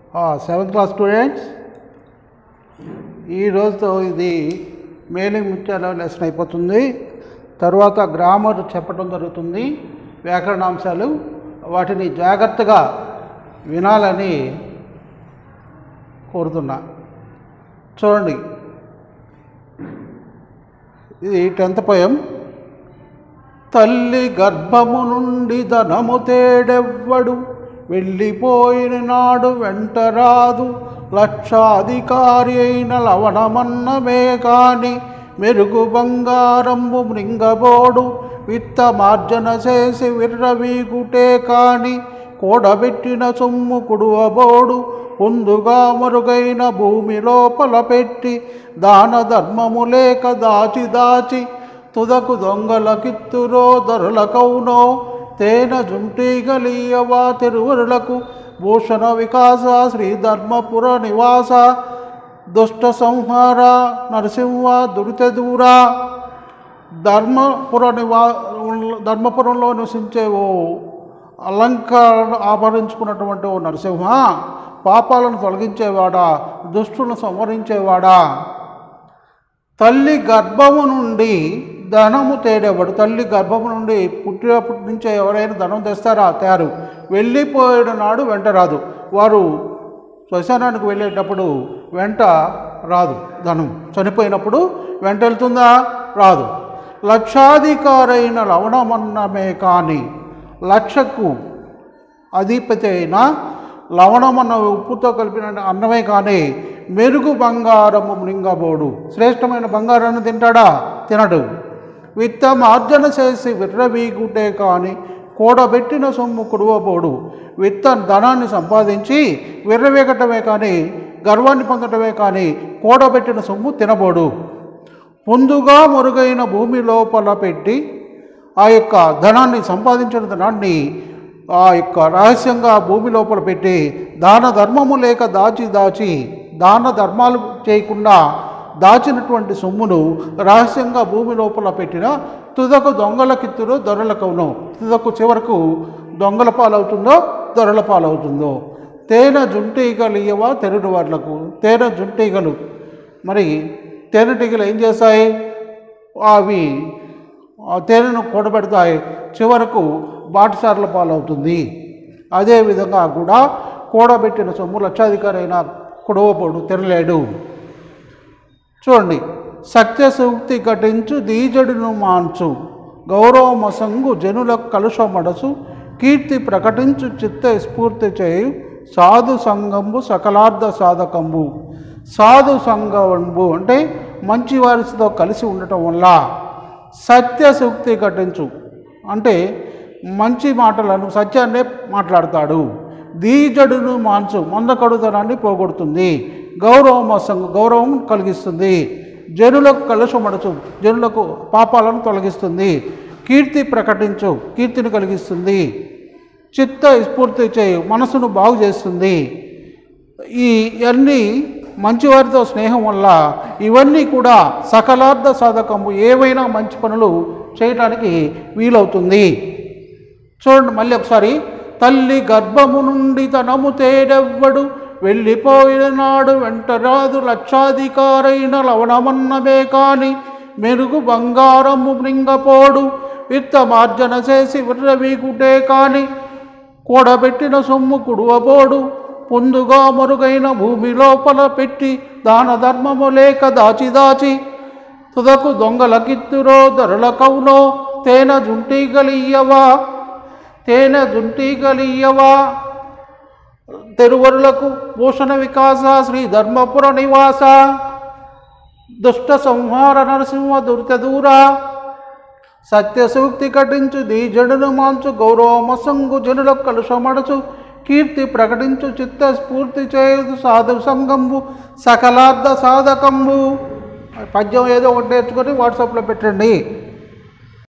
seventh class students ఈ రోజుతో ఇది మేలి ముత్యాల లెసన్ అయిపోతుంది తర్వాత గ్రామర్ చెప్పడం జరుగుతుంది వ్యాకరణాంశాలు వాటిని జాగ్రత్తగా వినాలని కోరుతున్నా చూడండి ఇది టెన్త్ పోయం తల్లి గర్భము నుండి ధనము తేడెవ్వడు వెళ్ళిపోయిన నాడు వెంటరాదు లక్షాధికారి అయిన లవణమన్నమే కాని మెరుగు బంగారంబు మృంగబోడు విత్తమార్జన చేసి విర్రవీగుటే కాని కూడబెట్టిన సొమ్ము కుడువబోడు ముందుగా మరుగైన భూమి లోపల పెట్టి దాన ధర్మము లేక దాచి దాచి తుదకు దొంగల కిత్తురో దొరల కౌనో తేన జుంటీగలీయవా తిరువరులకు భూషణ వికాస శ్రీ ధర్మపుర నివాస దుష్ట సంహార నరసింహ దురిత దూరా ధర్మపుర నివా ధర్మపురంలో నివసించే ఓ అలంకార ఆభరించుకున్నటువంటి ఓ నరసింహ పాపాలను తొలగించేవాడా దుష్టులను సంహరించేవాడా తల్లి గర్భము నుండి ధనము తేడేవాడు తల్లి గర్భము నుండి పుట్టినప్పటి నుంచే ఎవరైనా ధనం తెస్తారా తయారు వెళ్ళిపోయిన నాడు వెంట రాదు వారు శ్మశానానికి వెళ్ళేటప్పుడు వెంట రాదు ధనం చనిపోయినప్పుడు వెంట వెళ్తుందా రాదు లక్షాధికారైన లవణమన్నమే కానీ లక్షకు అధిపతి అయిన లవణమన్న ఉప్పుతో కలిపిన అన్నమే కానీ మెరుగు బంగారము మృంగబోడు శ్రేష్టమైన బంగారాన్ని తింటాడా తినడు విత్తం ఆర్జన చేసి విర్రవీగుటే కానీ కూడబెట్టిన సొమ్ము కుడువబోడు విత్త ధనాన్ని సంపాదించి విర్రవీగటమే కానీ గర్వాన్ని పొందటమే కానీ కూడబెట్టిన సొమ్ము తినబోడు ముందుగా మురుగైన భూమి లోపల పెట్టి ఆ యొక్క ధనాన్ని సంపాదించిన ధనాన్ని ఆ యొక్క రహస్యంగా భూమి లోపల పెట్టి దాన ధర్మము లేక దాచి దాచి దాన ధర్మాలు చేయకుండా దాచినటువంటి సొమ్మును రహస్యంగా భూమి లోపల పెట్టిన తుదకు దొంగల కిత్తురు దొరల కవును తుదకు చివరకు దొంగల పాలవుతుందో దొరల పాలవుతుందో తేనె జుంటీగలు ఇయ్యవా తెరుడు వాళ్ళకు తేనె జుంటీగలు మరి తేనెటీగలు ఏం చేస్తాయి అవి ఆ తేనెను కూడబెడతాయి చివరకు బాటసార్ల పాలవుతుంది అదేవిధంగా కూడా కూడబెట్టిన సొమ్ము లక్షాధికారి అయిన కుడవపోడు తెరలేడు చూడండి సత్య సూక్తి ఘటించు దీజడును మాంచు గౌరవమసంగు జనుల కలుషమడసు కీర్తి ప్రకటించు చిత్త స్ఫూర్తి చేయు సాధు సంగంబు సకలార్థ సాధకంబు సాధు సంగంబు అంటే మంచి వారితో కలిసి ఉండటం వల్ల సత్య సూక్తి ఘటించు అంటే మంచి మాటలను సత్యాన్నే మాట్లాడతాడు దీజడును మాంసు మందకడుతనాన్ని పోగొడుతుంది గౌరవం అసంగు గౌరవం కలిగిస్తుంది జనులకు కలుషమడచు జనులకు పాపాలను తొలగిస్తుంది కీర్తి ప్రకటించు కీర్తిని కలిగిస్తుంది చిత్త స్ఫూర్తి చేయు మనసును బాగు చేస్తుంది ఈ అన్నీ మంచివారితో స్నేహం వల్ల ఇవన్నీ కూడా సకలార్థ సాధకము ఏవైనా మంచి పనులు చేయడానికి వీలవుతుంది చూడండి మళ్ళీ ఒకసారి తల్లి గర్భము నుండి తనము తేడెవ్వడు వెళ్ళిపోయిన నాడు వెంటరాదు లక్షాధికారైన లవణమన్నమే కాని మెరుగు బంగారము మృంగపోడు విత్తమార్జన చేసి విర్రవీగుటే కాని కూడబెట్టిన సొమ్ము కుడువబోడు పొందుగా మరుగైన భూమి లోపల పెట్టి దాన ధర్మము లేక దాచి దాచి తుదకు దొంగలకిత్తురో ధరల కవునో తేన జుంటీగలియ్యవా తేన జుంటీగలియ్యవా తెరువరులకు భూషణ వికాస శ్రీ ధర్మపుర నివాస దుష్ట సంహార నరసింహ దురిత దూర సత్యసూక్తి కటించు దీజడును మాంచు గౌరవమసంగు జనుల కలుషమడచు కీర్తి ప్రకటించు చిత్త స్ఫూర్తి చేయదు సాధు సంగంబు సకలార్థ సాధకంబు పద్యం ఏదో ఒకటి నేర్చుకొని వాట్సాప్లో పెట్టండి